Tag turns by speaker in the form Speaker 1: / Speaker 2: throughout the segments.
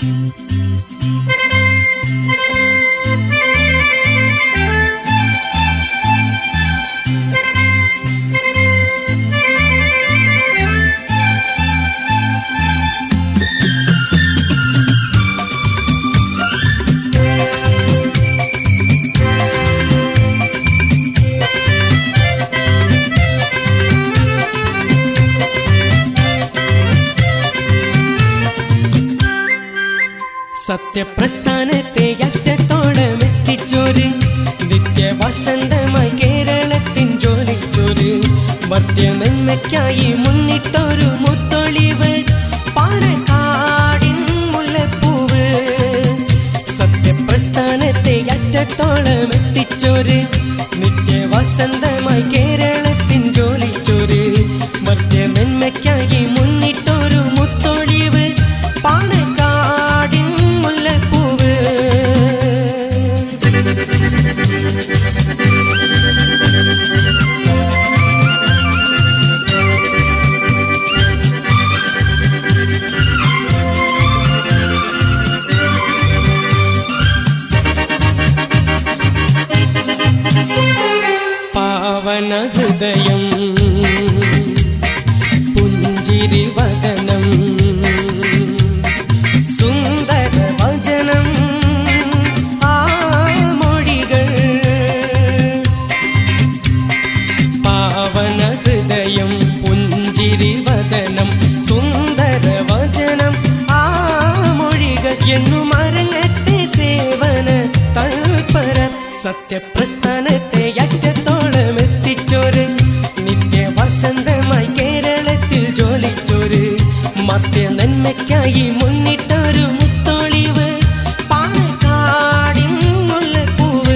Speaker 1: സത്യപ്രസ്ഥാനത്തെ അറ്റത്തോളം എത്തിച്ചോര് നിത്യ വസന്തമായി കേരളത്തിൻ ജോലിച്ചോര് ഭർത്യനന്മയ്ക്കായി മുന്നിട്ടൊരു മുത്തൊളിവ് പാണക്കാടിൻ മുല്ലപ്പൂവ് സത്യപ്രസ്ഥാനത്തെ അറ്റത്തോളം എത്തിച്ചോര് നിത്യ വസന്തമായി കേരളത്തിൻ ജോലിച്ചോര് ഭർത്യനന്മയ്ക്കായി മുന്നിട്ടൊരു മുത്തൊളിവ് പാണക്കാടിൻ മുല്ലപ്പൂവ് പാവന ഹൃദയം പുഞ്ചിരി വദനം സുന്ദര വചനം ആ മൊഴികൾ പാവന ഹൃദയം പുഞ്ചിരി വദനം സുന്ദര വചനം ആ മൊഴികൾ എന്നും അരങ്ങത്തെ സേവന തൽപര സത്യപ്രസ്ഥാനത്തെ അറ്റത്തോളം എത്തിച്ചോര് നിത്യ വസന്തമായി കേരളത്തിൽ ജോലിച്ചോര് മർത്യ നന്മയ്ക്കായി മുന്നിട്ടൊരു മുത്തൊളിവ് പാണക്കാടിൻ മുല്ലപ്പൂവ്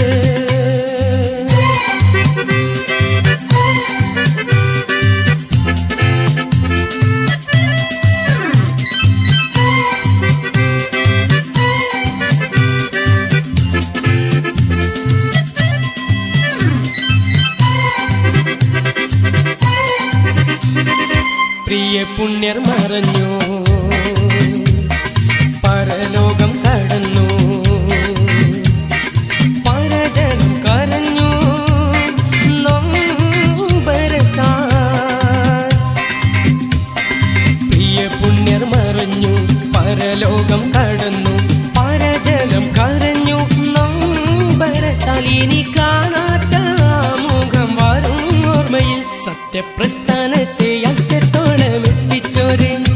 Speaker 1: പ്രിയ പുണ്യർ മറഞ്ഞു പരലോകം കടന്നു പരജനം കരഞ്ഞു നൊമ്പരത്താൽ പ്രിയ പുണ്യർ മറഞ്ഞു പരലോകം കടന്നു പരജലം കരഞ്ഞു നൊമ്പരത്താൽ ഇനി കാണാത്ത ആ മുഖം വരും ഓർമ്മയിൽ സത്യപ്രസ്ഥാനത്തെ അറ്റത്തോളം എത്തിച്ചോര്